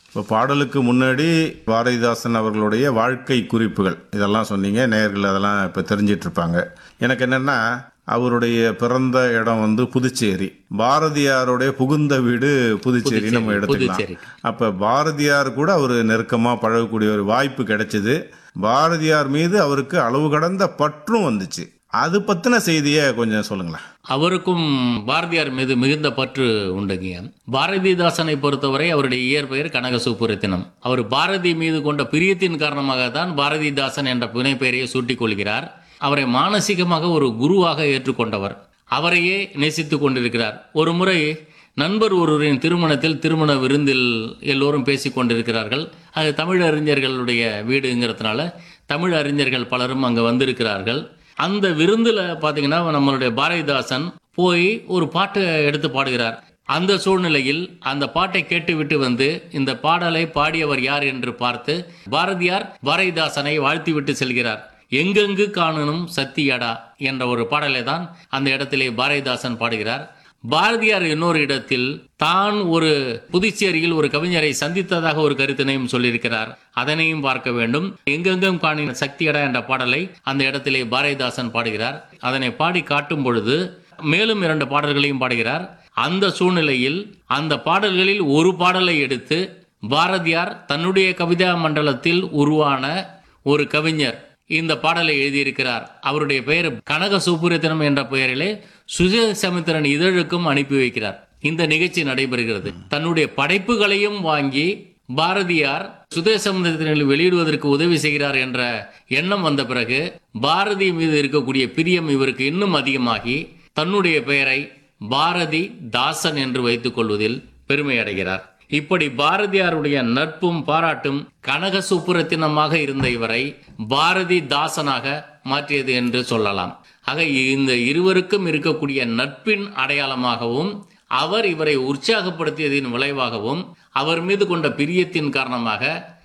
இப்போ பாடலுக்கு முன்னாடி பாரதிதாசன் அவர்களுடைய வாழ்க்கை குறிப்புகள் இதெல்லாம் சொன்னீங்க நேயர்கள் அதெல்லாம் இப்போ தெரிஞ்சிட்டு இருப்பாங்க எனக்கு என்னென்னா அவருடைய பிறந்த இடம் வந்து புதுச்சேரி பாரதியாருடைய புகுந்த வீடு புதுச்சேரி நம்ம எடுத்துக்கலாம் புதுச்சேரி. அப்ப பாரதியார் கூட அவர் நெருக்கமா பழகக்கூடிய ஒரு வாய்ப்பு கிடைச்சது பாரதியார் மீது அவருக்கு அளவு கடந்த பற்றும் வந்துச்சு அது பத்தின செய்தியை கொஞ்சம் சொல்லுங்களேன் அவருக்கும் பாரதியார் மீது மிகுந்த பற்று உண்டுங்க பாரதிதாசனை பொறுத்தவரை அவருடைய இயற்பெயர் கனக சுப்புரத்தினம் அவர் பாரதி மீது கொண்ட பிரியத்தின் காரணமாக தான் பாரதிதாசன் என்ற புனைப்பெயரையை சூட்டிக் கொள்கிறார் அவரை மானசீகமாக ஒரு குருவாக ஏற்றுக்கொண்டவர் அவரையே நேசித்துக் கொண்டிருக்கிறார் ஒரு முறை நண்பர் ஒருவரின் திருமணத்தில் திருமண விருந்தில் எல்லோரும் பேசிக் கொண்டிருக்கிறார்கள் அது தமிழ் அறிஞர்களுடைய வீடுங்கிறதுனால தமிழ் அறிஞர்கள் பலரும் அங்கே வந்திருக்கிறார்கள் அந்த விருந்தில் பார்த்தீங்கன்னா நம்மளுடைய பாரதிதாசன் போய் ஒரு பாட்டை எடுத்து பாடுகிறார் அந்த சூழ்நிலையில் அந்த பாட்டை கேட்டுவிட்டு வந்து இந்த பாடலை பாடியவர் யார் என்று பார்த்து பாரதியார் பாரதிதாசனை வாழ்த்திவிட்டு செல்கிறார் எங்கெங்கு காணணும் சத்தியடா என்ற ஒரு பாடலை தான் அந்த இடத்திலே பாரதிதாசன் பாடுகிறார் பாரதியார் இன்னொரு இடத்தில் தான் ஒரு புதுச்சேரியில் ஒரு கவிஞரை சந்தித்ததாக ஒரு கருத்தினையும் சொல்லியிருக்கிறார் அதனையும் பார்க்க வேண்டும் எங்கெங்கும் காணின சக்தியடா என்ற பாடலை அந்த இடத்திலே பாரதிதாசன் பாடுகிறார் அதனை பாடி காட்டும் பொழுது மேலும் இரண்டு பாடல்களையும் பாடுகிறார் அந்த சூழ்நிலையில் அந்த பாடல்களில் ஒரு பாடலை எடுத்து பாரதியார் தன்னுடைய கவிதா மண்டலத்தில் உருவான ஒரு கவிஞர் இந்த பாடலை எழுதியிருக்கிறார் அவருடைய பெயர் கனக சுப்புரத்தினம் என்ற பெயரிலே சுஜசமுத்திரன் இதழுக்கும் அனுப்பி வைக்கிறார் இந்த நிகழ்ச்சி நடைபெறுகிறது தன்னுடைய படைப்புகளையும் வாங்கி பாரதியார் சுதேசமுத்திரனில் வெளியிடுவதற்கு உதவி செய்கிறார் என்ற எண்ணம் வந்த பிறகு பாரதி மீது இருக்கக்கூடிய பிரியம் இவருக்கு இன்னும் அதிகமாகி தன்னுடைய பெயரை பாரதி தாசன் என்று வைத்துக் கொள்வதில் பெருமை அடைகிறார் இப்படி பாரதியாருடைய நட்பும் பாராட்டும் கனக சுப்புரத்தினமாக இருந்த இவரை பாரதி தாசனாக மாற்றியது என்று சொல்லலாம் ஆக இந்த இருவருக்கும் இருக்கக்கூடிய நட்பின் அடையாளமாகவும் அவர் இவரை உற்சாகப்படுத்தியதின் விளைவாகவும் அவர் மீது கொண்ட பிரியத்தின் காரணமாக